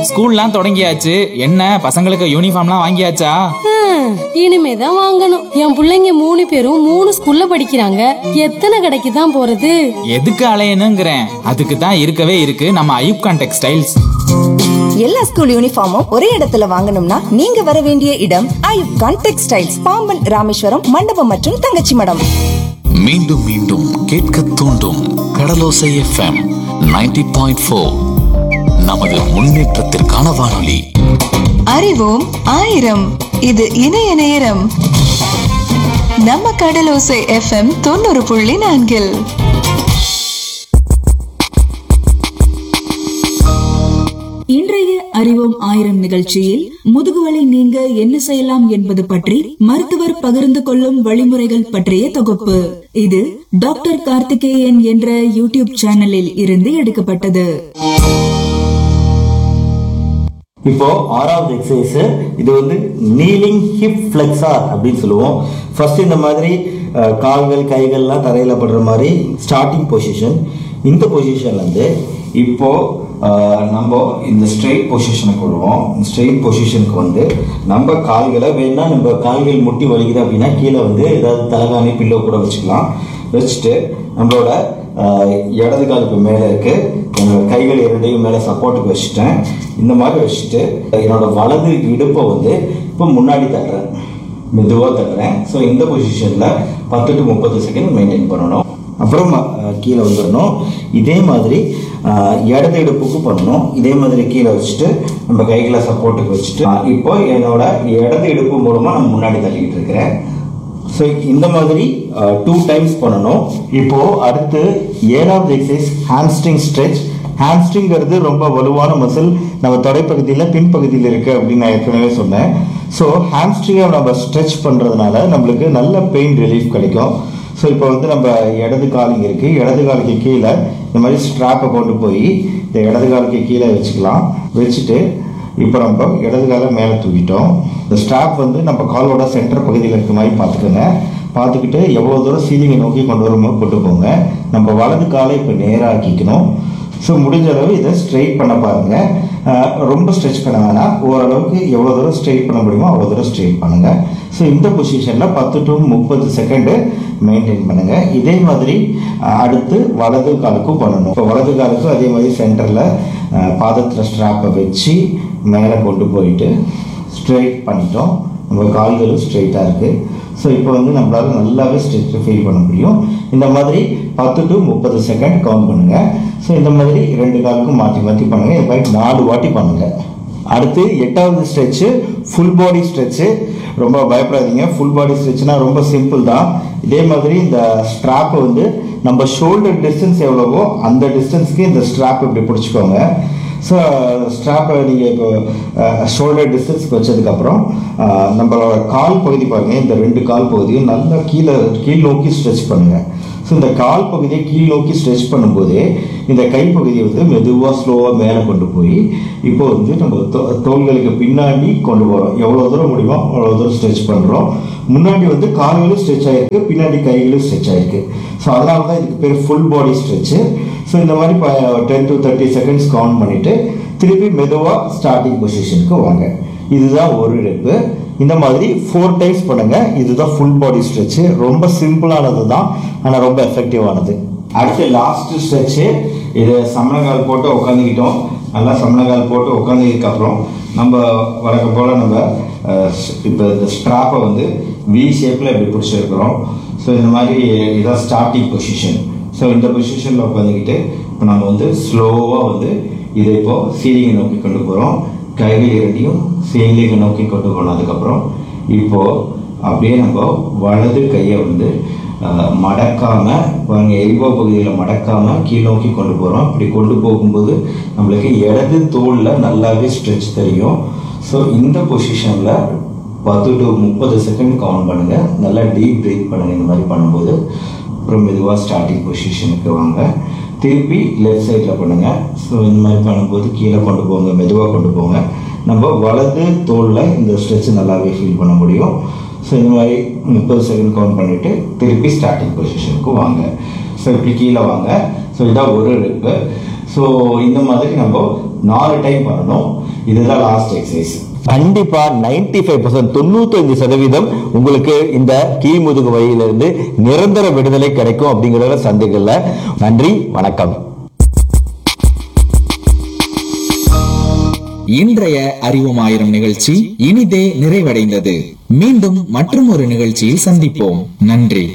ஸ்கூல்லாம் தொடங்கியாச்சு என்ன பசங்களுக்கு யூனிஃபார்ம்லாம் வாங்கியாச்சா ஹம், இனிமேதான் வாங்கணும் என் புள்ளைங்க மூணு பேரும் மூணு ஸ்கூல்ல படிக்கிறாங்க எத்தனை கடைக்கு தான் போறது எதுக்கு அலையணுங்கிறேன் அதுக்கு தான் இருக்கவே இருக்கு நம்ம ஐயூப்கான் டெக்ஸ்டைல்ஸ் எல்லா ஸ்கூல் யூனிஃபார்மும் ஒரே இடத்துல வாங்கணும்னா நீங்க வர வேண்டிய இடம் ஐயூப் கான் டெக்ஸ்டைல்ஸ் பாம்பன் ராமேஸ்வரம் மண்டபம் மற்றும் தங்கச்சி மடம் மீண்டும் மீண்டும் கேட்க தூண்டும் கடலோசை எஃப்எம் 90.4 பாயிண்ட் ஃபோர் நமது முன்னேற்றத்திற்கான வானொலி அறிவோம் ஆயிரம் இது இணைய நேரம் நம்ம கடலோசை எஃப்எம் தொண்ணூறு புள்ளி நான்கில் இன்றைய அறிவோம் ஆயிரம் நிகழ்ச்சியில் முதுகுவலி நீங்க என்ன செய்யலாம் என்பது பற்றி மருத்துவர் பகிர்ந்து கொள்ளும் வழிமுறைகள் பற்றிய தொகுப்பு இது டாக்டர் கார்த்திகேயன் என்ற யூடியூப் சேனலில் இருந்து எடுக்கப்பட்டது இப்போ ஆறாவது எக்ஸசைஸ் இது வந்து நீலிங் ஹிப் ஃபிளெக்ஸார் அப்படின்னு சொல்லுவோம் ஃபர்ஸ்ட் இந்த மாதிரி அஹ், கால்கள் கைகள்லாம் தரையில் படுற மாதிரி ஸ்டார்டிங் பொசிஷன் இந்த பொசிஷன்ல இருந்து இப்போ அஹ், நம்ம இந்த ஸ்ட்ரெயிட் பொசிஷனுக்கு வருவோம் ஸ்ட்ரெயிட் பொசிஷனுக்கு வந்து நம்ம கால்களை வேணா நம்ம கால்கள் முட்டி வலிக்குது அப்படின்னா கீழே வந்து ஏதாவது தலகாணி பில்லோ கூட வச்சுக்கலாம் வச்சுட்டு நம்மளோட ஆஹ் இடது கால் இப்போ மேலே இருக்கு என்னோட கைகள் இரண்டையும் மேலே சப்போர்ட்டுக்கு வச்சுட்டேன் இந்த மாதிரி வச்சுட்டு என்னோட வலது இடுப்பை வந்து இப்போ முன்னாடி தட்டுறேன் மெதுவாக தட்டுறேன் ஸோ இந்த பொசிஷனில் பத்து டு முப்பது செகண்ட் மெயின்டைன் பண்ணணும் அப்புறம் ஆஹ், கீழே வந்துடணும் இதே மாதிரி ஆஹ், இடது இடுப்புக்கு பண்ணணும் இதே மாதிரி கீழே வச்சுட்டு நம்ம கைகளை சப்போர்ட்டுக்கு வச்சுட்டு ஆஹ், இப்போ என்னோட இடது இடுப்பு மூலமாக நான் முன்னாடி தள்ளிக்கிட்டு இருக்கிறேன் ஸோ இந்த மாதிரி டூ டைம்ஸ் பண்ணணும் இப்போ அடுத்து ஏழாவது எக்ஸசைஸ் ஹாம்ஸ்ட்ரிங் ஸ்ட்ரெச் ஹாம்ஸ்ட்ரிங்கிறது ரொம்ப வலுவான மசில் நம்ம தொடைப்பகுதியில் பின்பகுதியில் இருக்கு அப்படின்னு நான் ஏற்கனவே சொன்னேன் ஸோ ஹாம்ஸ்ட்ரிங்கை நம்ம ஸ்ட்ரெச் பண்ணுறதுனால நம்மளுக்கு நல்ல பெயின் ரிலீஃப் கிடைக்கும் ஸோ இப்போ வந்து நம்ம இடது கால் இங்கே இருக்குது இடது காலுக்கு கீழே இந்த மாதிரி ஸ்ட்ராப்பை கொண்டு போய் இந்த இடது காலுக்கு கீழே வச்சுக்கலாம் வச்சுட்டு இப்போ நம்ம இடது காலை மேலே தூக்கிட்டோம் இந்த ஸ்ட்ராப் வந்து நம்ம காலோட சென்டர் பகுதியில் இருக்க மாதிரி பார்த்துக்கோங்க பார்த்துக்கிட்டு எவ்வளோ தூரம் சீலிங்கை நோக்கி கொண்டு வருமோ கொண்டு போங்க நம்ம வலது காலை இப்போ நேராக்கிக்கணும் ஸோ முடிஞ்ச அளவு இதை ஸ்ட்ரெயிட் பண்ண பாருங்க அஹ் ரொம்ப ஸ்ட்ரெச் பண்ண வேணாம் ஓரளவுக்கு எவ்வளோ தூரம் ஸ்ட்ரெயிட் பண்ண முடியுமோ அவ்வளோ தூரம் ஸ்ட்ரெயிட் பண்ணுங்க ஸோ இந்த பொசிஷனில் பத்து டு முப்பது செகண்டு மெயின்டைன் பண்ணுங்க இதே மாதிரி அஹ், அடுத்து வலது காலுக்கும் பண்ணணும் இப்போ வலது காலுக்கும் அதே மாதிரி சென்டரில் பாதத்தில் ஸ்ட்ராப்பை வச்சு மேலே கொண்டு போயிட்டு ஸ்ட்ரெயிட் பண்ணிட்டோம் நம்ம கால்களும் ஸ்ட்ரெயிட்டாக இருக்குது ஸோ இப்போ வந்து நம்மளால நல்லாவே ஸ்ட்ரெச் ஃபீல் பண்ண முடியும் இந்த மாதிரி பத்து டு முப்பது செகண்ட் கவுண்ட் பண்ணுங்க ஸோ இந்த மாதிரி ரெண்டு காலுக்கும் மாற்றி மாற்றி பண்ணுங்க இந்த மாதிரி நாலு வாட்டி பண்ணுங்க அடுத்து எட்டாவது ஸ்ட்ரெச்சு ஃபுல் பாடி ஸ்ட்ரெச்சு ரொம்ப பயப்படாதீங்க ஃபுல் பாடி ஸ்ட்ரெச்னா ரொம்ப சிம்பிள் தான் இதே மாதிரி இந்த ஸ்ட்ராப்பை வந்து நம்ம ஷோல்டர் டிஸ்டன்ஸ் எவ்வளவோ அந்த டிஸ்டன்ஸ்க்கு இந்த ஸ்ட்ராப் இப்படி பிடிச்சிக்கோங்க ஸோ ஸ்ட்ராப்பை நீங்கள் இப்போ ஷோல்டர் டிஸ்டன்ஸ்க்கு வச்சதுக்கப்புறம் நம்மளோட கால் பகுதி பாருங்கள் இந்த ரெண்டு கால் பகுதியும் நல்லா கீழே கீழ் நோக்கி ஸ்ட்ரெச் பண்ணுங்கள் ஸோ இந்த கால் பகுதியை கீழ் நோக்கி ஸ்ட்ரெச் பண்ணும்போதே இந்த கை பகுதியை வந்து மெதுவாக ஸ்லோவாக மேலே கொண்டு போய் இப்போ வந்து நம்ம தோ- தோள்களுக்கு பின்னாடி கொண்டு போகிறோம் எவ்வளோ தூரம் முடியுமோ அவ்வளோ தூரம் ஸ்ட்ரெச் பண்ணுறோம் முன்னாடி வந்து கால்களும் ஸ்ட்ரெச் ஆயிருக்கு பின்னாடி கைகளும் ஸ்ட்ரெச் ஆயிருக்கு ஸோ அதனால தான் இதுக்கு பேர் ஃபுல் பாடி ஸ்ட்ரெச்சு ஸோ இந்த மாதிரி ten to thirty seconds count பண்ணிவிட்டு திருப்பி மெதுவாக ஸ்டார்டிங் பொசிஷனுக்கு வாங்க இதுதான் ஒரு ரெப்பு இந்த மாதிரி ஃபோர் டைம்ஸ் பண்ணுங்க இதுதான் ஃபுல் பாடி ஸ்ட்ரெச்சு ரொம்ப சிம்பிளானது தான் ஆனால் ரொம்ப எஃபெக்டிவானது அடுத்து லாஸ்ட் ஸ்ட்ரெச்சு இது சமணங்கால் போட்டு உட்காந்துக்கிட்டோம் நல்லா சமணங்கால் போட்டு உட்காந்ததுக்கு அப்புறம் நம்ம வழக்கம் போல் நம்ம இப்போ இந்த ஸ்ட்ராப்பை வந்து வி ஷேப்பில் இப்படி பிடிச்சிருக்கிறோம் ஸோ இந்த மாதிரி இதான் ஸ்டார்டிங் பொசிஷன் ஸோ இந்த பொசிஷனில் உட்காந்துக்கிட்டு இப்போ நம்ம வந்து ஸ்லோவாக வந்து இதை இப்போ சீலிங்கை நோக்கி கொண்டு போகிறோம் கைகள் இரண்டையும் சீலிங்கை நோக்கி கொண்டு போனதுக்கப்புறம் இப்போ அப்படியே நம்ம வலது கையை வந்து அஹ், மடக்காம பாருங்க எல்போ பகுதியில் மடக்காம கீழ் நோக்கி கொண்டு போகிறோம் இப்படி கொண்டு போகும்போது நம்மளுக்கு இடது தோலில் நல்லாவே ஸ்ட்ரெச் தெரியும் ஸோ இந்த பொசிஷனில் பத்து டு முப்பது செகண்ட் கவுண்ட் பண்ணுங்க நல்லா டீப் பிரீத் பண்ணுங்க இந்த மாதிரி பண்ணும்போது அப்புறம் மெதுவாக ஸ்டார்டிங் பொசிஷனுக்கு வாங்க திருப்பி லெஃப்ட் சைடில் பண்ணுங்க ஸோ இந்த மாதிரி பண்ணும்போது கீழே கொண்டு போங்க மெதுவாக கொண்டு போங்க நம்ம வலது தோலில் இந்த ஸ்ட்ரெச் நல்லாவே ஃபீல் பண்ண முடியும் ஸோ இந்த மாதிரி முப்பது செகண்ட் கவுண்ட் பண்ணிவிட்டு திருப்பி ஸ்டார்டிங் பொசிஷனுக்கு வாங்க ஸோ இப்படி கீழே வாங்க ஸோ இதான் ஒரு ரெப்பு ஸோ இந்த மாதிரி நம்ம நாலு டைம் பண்ணணும் இதுதான் லாஸ்ட் எக்ஸசைஸ் கண்டிப்பா 95% ஃபைவ் பர்சன்ட் தொண்ணூத்தஞ்சு சதவீதம் உங்களுக்கு இந்த கீழ்முதுகு வழியிலிருந்து நிரந்தர விடுதலை கிடைக்கும் அப்படிங்கறதுல சந்தேகம் இல்ல நன்றி வணக்கம் இன்றைய அறிவோம் ஆயிரம் நிகழ்ச்சி இனிதே நிறைவடைந்தது மீண்டும் மற்றும் ஒரு நிகழ்ச்சியில் சந்திப்போம் நன்றி